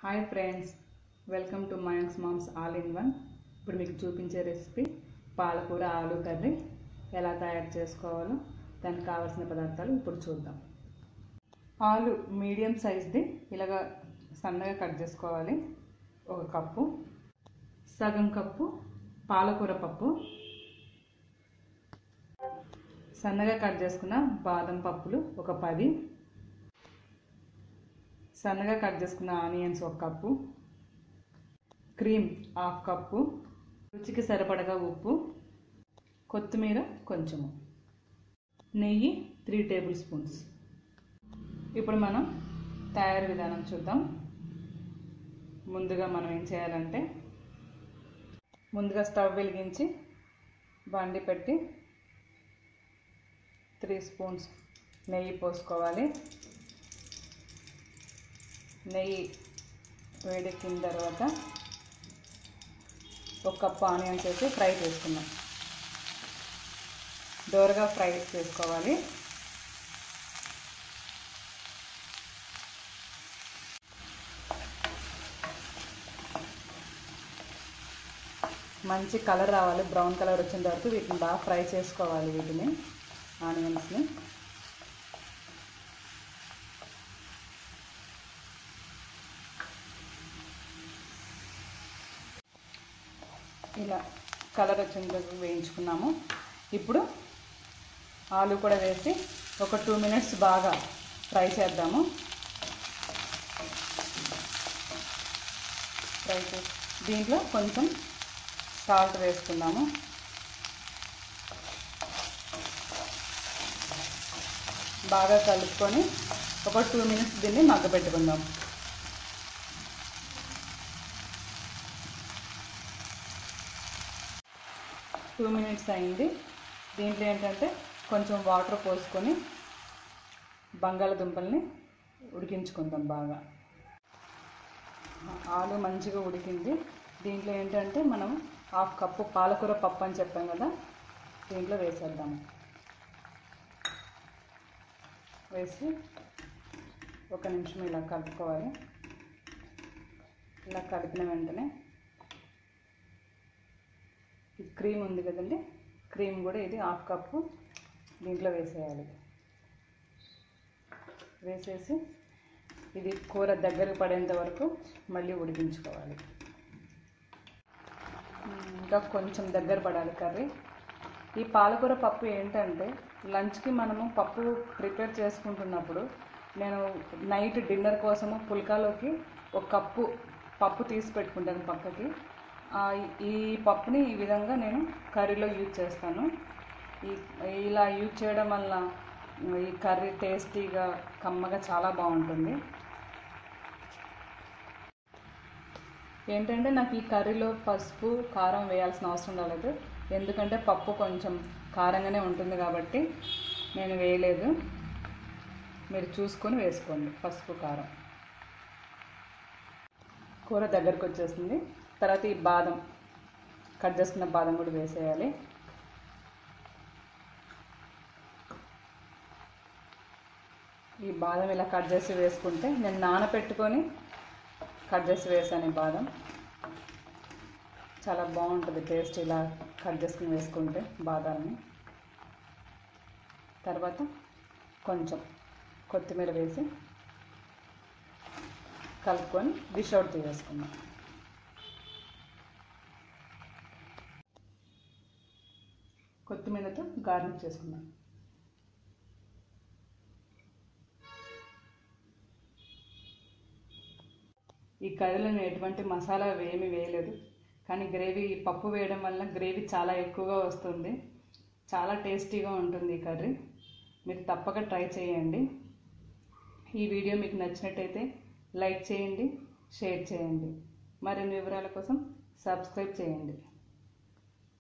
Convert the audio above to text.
hi friends welcome to Mayank's moms all in one ఇప్పుడు మీకు చూపించే రెసిపీ పాలకూర ఆలు కర్రీ ఎలా తయారు చేసుకోవాలో దానికి కావాల్సిన పదార్థాలు ఇప్పుడు చూద్దాం ఆలు మీడియం సైజ్ది ఇలాగ సన్నగా కట్ చేసుకోవాలి ఒక కప్పు సగం కప్పు పాలకూర పప్పు సన్నగా కట్ చేసుకున్న బాదం పప్పులు ఒక పది సన్నగా కట్ చేసుకున్న ఆనియన్స్ ఒక కప్పు క్రీమ్ హాఫ్ కప్పు రుచికి సరిపడగా ఉప్పు కొత్తిమీర కొంచెము నెయ్యి త్రీ టేబుల్ స్పూన్స్ ఇప్పుడు మనం తయారు విధానం చూద్దాం ముందుగా మనం ఏం చేయాలంటే ముందుగా స్టవ్ వెలిగించి బండి పెట్టి త్రీ స్పూన్స్ నెయ్యి పోసుకోవాలి నెయ్యి వేడెక్కిన తర్వాత ఒక కప్పు ఆనియన్స్ వేసి ఫ్రై చేసుకున్నాం దోరగా ఫ్రై చేసుకోవాలి మంచి కలర్ రావాలి బ్రౌన్ కలర్ వచ్చిన వరకు వీటిని బాగా ఫ్రై చేసుకోవాలి వీటిని ఆనియన్స్ని ఇలా కలర్ వచ్చిన వరకు వేయించుకున్నాము ఇప్పుడు ఆలు కూడా వేసి ఒక టూ మినిట్స్ బాగా ఫ్రై చేద్దాము ఫ్రై చేసి దీంట్లో కొంచెం సాల్ట్ వేసుకున్నాము బాగా కలుపుకొని ఒక టూ మినిట్స్ దీన్ని మగ్గబెట్టుకుందాం టూ మినిట్స్ అయింది దీంట్లో ఏంటంటే కొంచెం వాటర్ పోసుకొని బంగాళదుంపల్ని ఉడికించుకుందాం బాగా ఆలు మంచిగా ఉడికింది దీంట్లో ఏంటంటే మనం హాఫ్ కప్పు పాలకూర పప్పు అని చెప్పాం కదా దీంట్లో వేసేద్దాము వేసి ఒక నిమిషం ఇలా కలుపుకోవాలి ఇలా కలిపిన వెంటనే ఈ క్రీమ్ ఉంది కదండి క్రీమ్ కూడా ఇది హాఫ్ కప్పు దీంట్లో వేసేయాలి వేసేసి ఇది కూర దగ్గరకు పడేంత వరకు మళ్ళీ ఉడికించుకోవాలి ఇంకా కొంచెం దగ్గర పడాలి కర్రీ ఈ పాలకూర పప్పు ఏంటంటే లంచ్కి మనము పప్పు ప్రిపేర్ చేసుకుంటున్నప్పుడు నేను నైట్ డిన్నర్ కోసము పుల్కాలోకి ఒక కప్పు పప్పు తీసి పెట్టుకుంటాను పక్కకి ఈ పప్పుని ఈ విధంగా నేను కర్రీలో యూజ్ చేస్తాను ఈ ఇలా యూజ్ చేయడం వల్ల ఈ కర్రీ టేస్టీగా కమ్మగా చాలా బాగుంటుంది ఏంటంటే నాకు ఈ కర్రీలో పసుపు కారం వేయాల్సిన అవసరం రాలేదు ఎందుకంటే పప్పు కొంచెం కారంగానే ఉంటుంది కాబట్టి నేను వేయలేదు మీరు చూసుకొని వేసుకోండి పసుపు కారం కూర దగ్గరకు వచ్చేస్తుంది తర్వాత ఈ బాదం కట్ చేసుకున్న బాదం కూడా వేసేయాలి ఈ బాదం ఇలా కట్ చేసి వేసుకుంటే నేను నానపెట్టుకొని కట్ చేసి వేసాను ఈ బాదం చాలా బాగుంటుంది టేస్ట్ ఇలా కట్ చేసుకుని వేసుకుంటే బాదాన్ని తర్వాత కొంచెం కొత్తిమీర వేసి కలుపుకొని డిష్ అవుట్ చేసుకున్నాం కొత్తిమీరతో గార్నిష్ చేసుకున్నాం ఈ కర్రీలో నేను ఎటువంటి మసాలా ఏమీ వేయలేదు కానీ గ్రేవీ పప్పు వేయడం వల్ల గ్రేవీ చాలా ఎక్కువగా వస్తుంది చాలా టేస్టీగా ఉంటుంది ఈ కర్రీ మీరు తప్పక ట్రై చేయండి ఈ వీడియో మీకు నచ్చినట్టయితే లైక్ చేయండి షేర్ చేయండి మరిన్ని వివరాల కోసం సబ్స్క్రైబ్ చేయండి